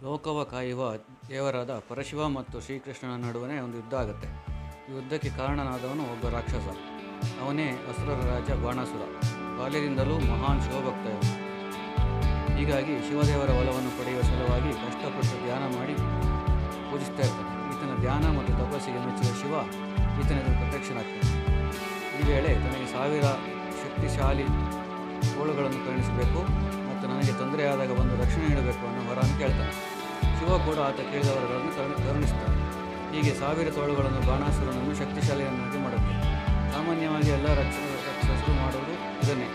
ಲೋಕವ ಕಾಯುವ ದೇವರಾದ ಪರಶಿವ ಮತ್ತು ಶ್ರೀಕೃಷ್ಣನ ನಡುವೆ ಒಂದು ಯುದ್ಧ ಆಗುತ್ತೆ ಈ ಯುದ್ಧಕ್ಕೆ ಕಾರಣನಾದವನು ಒಬ್ಬ ರಾಕ್ಷಸ ಅವನೇ ಅಸುರರ ರಾಜ ಬಾಣಾಸುರ ಬಾಲ್ಯದಿಂದಲೂ ಮಹಾನ್ ಶಿವಭಕ್ತ ಇವನು ಹೀಗಾಗಿ ಶಿವದೇವರ ಒಲವನ್ನು ಪಡೆಯುವ ಸಲುವಾಗಿ ಕಷ್ಟಪಟ್ಟು ಧ್ಯಾನ ಮಾಡಿ ಪೂಜಿಸ್ತಾ ಇರ್ತಾನೆ ಈತನ ಧ್ಯಾನ ಮತ್ತು ತಪಸ್ಸಿಗೆ ಮೆಚ್ಚಿದ ಶಿವ ಈತನ ಎದುರು ಪ್ರತ್ಯಕ್ಷನಾಗ್ತಾನೆ ಈ ವೇಳೆ ತನಗೆ ಸಾವಿರ ಶಕ್ತಿಶಾಲಿ ಗೋಳುಗಳನ್ನು ಕರುಣಿಸಬೇಕು ಮತ್ತು ನನಗೆ ತೊಂದರೆಯಾದಾಗ ಒಂದು ರಕ್ಷಣೆ ನೀಡಬೇಕು ಅನ್ನೋ ವರವನ್ನು ಕೇಳ್ತಾನೆ ಶಿವ ಕೂಡ ಆತ ಕೇಳಿದವರನ್ನು ಕರುಣಿ ಕರುಣಿಸ್ತಾನೆ ಹೀಗೆ ಸಾವಿರ ತೋಳುಗಳನ್ನು ಬಾಣಾಸುರನನ್ನು ಶಕ್ತಿಶಾಲಿಯನ್ನಾಗಿ ಮಾಡುತ್ತೆ ಸಾಮಾನ್ಯವಾಗಿ ಎಲ್ಲ ರಕ್ಷ ರಾಕ್ಷಸರು ಮಾಡುವುದು ಇದನ್ನೇ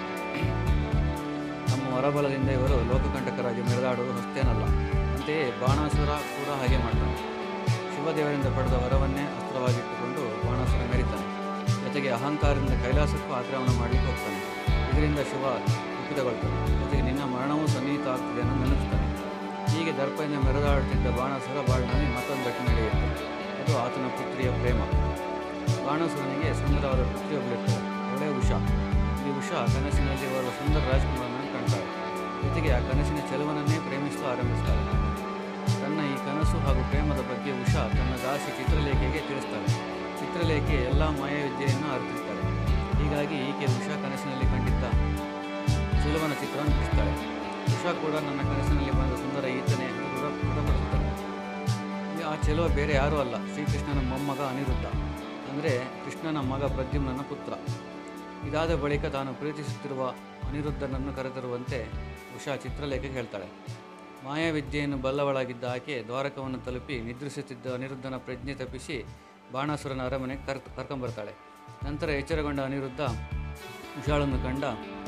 ನಮ್ಮ ಹೊರಬಲದಿಂದ ಇವರು ಲೋಕಕಂಟಕರಾಗಿ ಮೆರೆದಾಡುವುದು ಹೊಸ್ತೇನಲ್ಲ ಅಂತೆಯೇ ಬಾಣಾಸುರ ಕೂಡ ಹಾಗೆ ಮಾಡ್ತಾನೆ ಶಿವದೇವರಿಂದ ಪಡೆದ ವರವನ್ನೇ ಅಸ್ತ್ರವಾಗಿಟ್ಟುಕೊಂಡು ಬಾಣಾಸುರ ಮೆರಿತಾನೆ ಜೊತೆಗೆ ಅಹಂಕಾರದಿಂದ ಕೈಲಾಸಕ್ಕೂ ಆಕ್ರಮಣ ಮಾಡಲಿಕ್ಕೆ ಹೋಗ್ತಾನೆ ಇದರಿಂದ ಶಿವ ಕುಪಿತಗೊಳ್ತಾನೆ ಜೊತೆಗೆ ನಿನ್ನ ಮರಣವೂ ಸನ್ನಿಹಿತ ಆಗ್ತಿದೆ ಅನ್ನೋ ನೆನಪಿಸ್ತಾನೆ ಹೀಗೆ ದರ್ಪದಿಂದ ಮೆರೆದಾಡುತ್ತಿದ್ದ ಬಾಣಾಸುರ ಬಾಳಿನಲ್ಲಿ ಮತ್ತೊಂದು ಘಟನೆ ನಡೆಯುತ್ತೆ ಅದು ಆತನ ಪುತ್ರಿಯ ಪ್ರೇಮ ಬಾಣಾಸುರನಿಗೆ ಸುಂದರವಾದ ಪುತ್ರಿ ಒಬ್ಬಳಿರ್ತಾಳೆ ಅವಳೇ ಉಷಾ ಈ ಉಷಾ ಕನಸಿನಲ್ಲಿ ಬರುವ ಸುಂದರ ರಾಜಕುಮಾರನನ್ನು ಕಾಣ್ತಾಳೆ ಜೊತೆಗೆ ಆ ಕನಸಿನ ಚೆಲುವನನ್ನೇ ಪ್ರೇಮಿಸಲು ಆರಂಭಿಸ್ತಾಳೆ ತನ್ನ ಈ ಕನಸು ಹಾಗೂ ಪ್ರೇಮದ ಬಗ್ಗೆ ಉಷಾ ತನ್ನ ದಾಸಿ ಚಿತ್ರಲೇಖೆಗೆ ತಿಳಿಸ್ತಾಳೆ ಚಿತ್ರಲೇಖೆ ಎಲ್ಲ ಮಾಯಾವಿದ್ಯೆಯನ್ನು ಅರಿತಿರ್ತಾಳೆ ಹೀಗಾಗಿ ಈಕೆ ಉಷಾ ಕನಸಿನಲ್ಲಿ ಕಂಡಿದ್ದ ಚೆಲುವನ ಚಿತ್ರವನ್ನು ಬಿಡಿಸ್ತಾಳೆ ಉಷಾ ಕೂಡ ನನ್ನ ಕನಸಿನಲ್ಲಿ ಬಂದ ಸುಂದರ ಈತನೇ ಎಂದು ದೃಢ ದೃಢಪಡಿಸ್ತಾಳೆ ಈ ಆ ಚೆಲುವ ಬೇರೆ ಯಾರೂ ಅಲ್ಲ ಶ್ರೀಕೃಷ್ಣನ ಮೊಮ್ಮಗ ಅನಿರುದ್ಧ ಅಂದರೆ ಕೃಷ್ಣನ ಮಗ ಪ್ರದ್ಯುಮ್ನನ ಪುತ್ರ ಇದಾದ ಬಳಿಕ ತಾನು ಪ್ರೀತಿಸುತ್ತಿರುವ ಅನಿರುದ್ಧನನ್ನು ಕರೆತರುವಂತೆ ಉಷಾ ಚಿತ್ರಲೇಖೆ ಹೇಳ್ತಾಳೆ ಮಾಯಾವಿದ್ಯೆಯನ್ನು ಬಲ್ಲವಳಾಗಿದ್ದ ಆಕೆ ದ್ವಾರಕವನ್ನು ತಲುಪಿ ನಿದ್ರಿಸುತ್ತಿದ್ದ ಅನಿರುದ್ಧನ ಪ್ರಜ್ಞೆ ತಪ್ಪಿಸಿ ಬಾಣಾಸುರನ ಅರಮನೆಗೆ ಕರ್ ಕರ್ಕೊಂಬರ್ತಾಳೆ ನಂತರ ಎಚ್ಚರಗೊಂಡ ಅನಿರುದ್ಧ ಉಷಾಳನ್ನು ಕಂಡ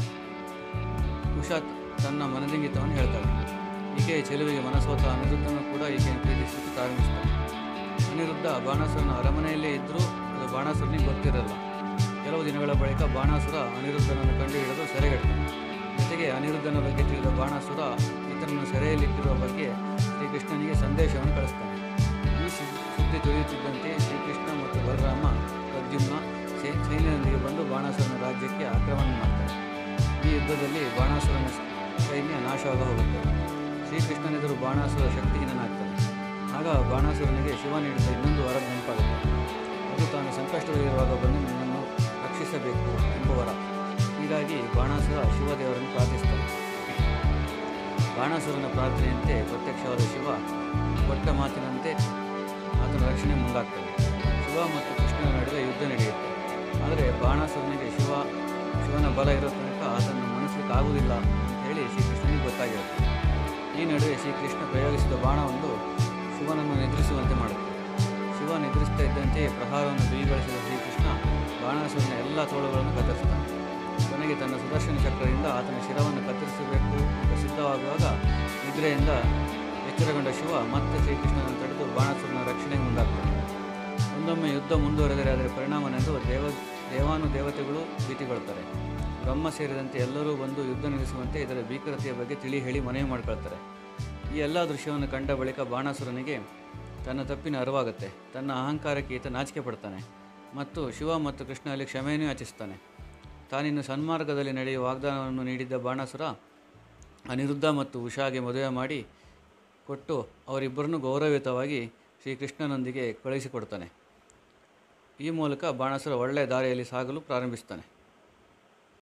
ಉಷಾ ತನ್ನ ಮನದಿಂಗಿತವನ್ನು ಹೇಳ್ತಾಳೆ ಈಕೆಯ ಚೆಲುವಿಗೆ ಮನಸೋತ ಅನಿರುದ್ಧನು ಕೂಡ ಈಕೆಯನ್ನು ಪ್ರೀತಿಸಲು ಪ್ರಾರಂಭಿಸ್ತಾನೆ ಅನಿರುದ್ಧ ಬಾಣಾಸುರನ ಅರಮನೆಯಲ್ಲೇ ಇದ್ದರೂ ಅದು ಬಾಣಾಸುರನಿಗೆ ಗೊತ್ತಿರಲ್ಲ ಕೆಲವು ದಿನಗಳ ಬಳಿಕ ಬಾಣಾಸುರ ಅನಿರುದ್ಧನನ್ನು ಕಂಡುಹಿಡಿದು ಸೆರೆಗಟ್ಟಾನೆ ಜೊತೆಗೆ ಅನಿರುದ್ಧನ ಬಗ್ಗೆ ತಿಳಿದ ಬಾಣಾಸುರ ಈತನನ್ನು ಸೆರೆಯಲ್ಲಿಟ್ಟಿರುವ ಬಗ್ಗೆ ಶ್ರೀಕೃಷ್ಣನಿಗೆ ಸಂದೇಶವನ್ನು ಕಳಿಸ್ತಾನೆ ಈ ಸು- ಸುದ್ದಿ ತಿಳಿಯುತ್ತಿದ್ದಂತೆ ಶ್ರೀಕೃಷ್ಣ ಮತ್ತು ಬಲರಾಮ ಪ್ರದ್ಯುಮ್ನ ಸೈ- ಸೈನ್ಯದೊಂದಿಗೆ ಬಂದು ಬಾಣಾಸುರನ ರಾಜ್ಯಕ್ಕೆ ಆಕ್ರಮಣ ಮಾಡ್ತಾರೆ ಈ ಯುದ್ಧದಲ್ಲಿ ಬಾಣಾಸುರನ ಸ- ಸೈನ್ಯ ನಾಶವಾಗ ಹೋಗುತ್ತೆ ಶ್ರೀಕೃಷ್ಣನೆದುರು ಬಾಣಾಸುರ ಶಕ್ತಿಹೀನನಾಗ್ತಾನೆ ಆಗ ಬಾಣಾಸುರನಿಗೆ ಶಿವ ನೀಡಿದ ಇನ್ನೊಂದು ವರ ನೆನಪಾಗುತ್ತೆ ಅದು ತಾನು ಸಂಕಷ್ಟದಲ್ಲಿರುವಾಗ ಬಂದು ನಿನ್ನನ್ನು ರಕ್ಷಿಸಬೇಕು ಎಂಬ ವರ ಹೀಗಾಗಿ ಬಾಣಾಸುರ ಶಿವದೇವರನ್ನು ಪ್ರಾರ್ಥಿಸ್ತಾನೆ ಬಾಣಾಸುರನ ಪ್ರಾರ್ಥನೆಯಂತೆ ಪ್ರತ್ಯಕ್ಷವಾದ ಶಿವ ಕೊಟ್ಟ ಮಾತಿನಂತೆ ಆತನ ರಕ್ಷಣೆ ಮುಂದಾಗ್ತಾನೆ ಶಿವ ಮತ್ತು ಕೃಷ್ಣನ ನಡುವೆ ಯುದ್ಧ ನಡೆಯುತ್ತೆ ಆದರೆ ಬಾಣಾಸುರನಿಗೆ ಶಿವ ಶಿವನ ಬಲ ಇರೋ ತನಕ ಆತನ್ನು ಮನಸ್ಸಿಗೆ ಆಗುವುದಿಲ್ಲ ಅಂತ ಹೇಳಿ ಶ್ರೀಕೃಷ್ಣನಿಗೆ ಗೊತ್ತಾಗಿರುತ್ತೆ ಈ ನಡುವೆ ಶ್ರೀಕೃಷ್ಣ ಪ್ರಯೋಗಿಸಿದ ಬಾಣವೊಂದು ಶಿವನನ್ನು ನಿದ್ರಿಸುವಂತೆ ಮಾಡುತ್ತೆ ಶಿವ ನಿದ್ರಿಸ್ತಾ ಇದ್ದಂತೆಯೇ ಪ್ರಹಾರವನ್ನು ಬಿಗಿಗೊಳಿಸಿದ ಶ್ರೀಕೃಷ್ಣ ಬಾಣಾಸುರನ ಎಲ್ಲ ತೋಳುಗಳನ್ನು ಕತ್ತರಿಸ್ತಾನೆ ಕೊನೆಗೆ ತನ್ನ ಸುದರ್ಶನ ಚಕ್ರದಿಂದ ಆತನ ಶಿರವನ್ನು ಕತ್ತರಿಸಬೇಕು ಅಂತ ಸಿದ್ಧವಾಗುವಾಗ ನಿದ್ರೆಯಿಂದ ಎಚ್ಚರಗೊಂಡ ಶಿವ ಮತ್ತೆ ಶ್ರೀಕೃಷ್ಣನನ್ನು ತಡೆದು ಬಾಣಾಸುರನ ರಕ್ಷಣೆಗೆ ಮುಂದಾಗ್ತಾನೆ ಒಂದೊಮ್ಮೆ ಯುದ್ಧ ಮುಂದುವರೆದರೆ ಅದರ ಪರಿಣಾಮನೆಂದು ದೇವ ದೇವಾನು ದೇವತೆಗಳು ಭೀತಿಗೊಳ್ತಾರೆ ಬ್ರಹ್ಮ ಸೇರಿದಂತೆ ಎಲ್ಲರೂ ಬಂದು ಯುದ್ಧ ನಿಲ್ಲಿಸುವಂತೆ ಇದರ ಭೀಕರತೆಯ ಬಗ್ಗೆ ತಿಳಿ ಹೇಳಿ ಮನವಿ ಮಾಡ್ಕೊಳ್ತಾರೆ ಈ ಎಲ್ಲ ದೃಶ್ಯವನ್ನು ಕಂಡ ಬಳಿಕ ಬಾಣಾಸುರನಿಗೆ ತನ್ನ ತಪ್ಪಿನ ಅರಿವಾಗುತ್ತೆ ತನ್ನ ಅಹಂಕಾರಕ್ಕೆ ಈತ ನಾಚಿಕೆ ಪಡ್ತಾನೆ ಮತ್ತು ಶಿವ ಮತ್ತು ಕೃಷ್ಣನಲ್ಲಿ ಕ್ಷಮೆಯನ್ನು ಯಾಚಿಸ್ತಾನೆ ತಾನಿನ್ನು ಸನ್ಮಾರ್ಗದಲ್ಲಿ ನಡೆಯುವ ವಾಗ್ದಾನವನ್ನು ನೀಡಿದ್ದ ಬಾಣಾಸುರ ಅನಿರುದ್ಧ ಮತ್ತು ಉಷಾಗೆ ಮದುವೆ ಮಾಡಿ ಕೊಟ್ಟು ಅವರಿಬ್ಬರನ್ನು ಗೌರವಯುತವಾಗಿ ಶ್ರೀಕೃಷ್ಣನೊಂದಿಗೆ ಕಳುಹಿಸಿಕೊಡ್ತಾನೆ ಈ ಮೂಲಕ ಬಾಣಾಸುರ ಒಳ್ಳೆಯ ದಾರಿಯಲ್ಲಿ ಸಾಗಲು ಪ್ರಾರಂಭಿಸ್ತಾನೆ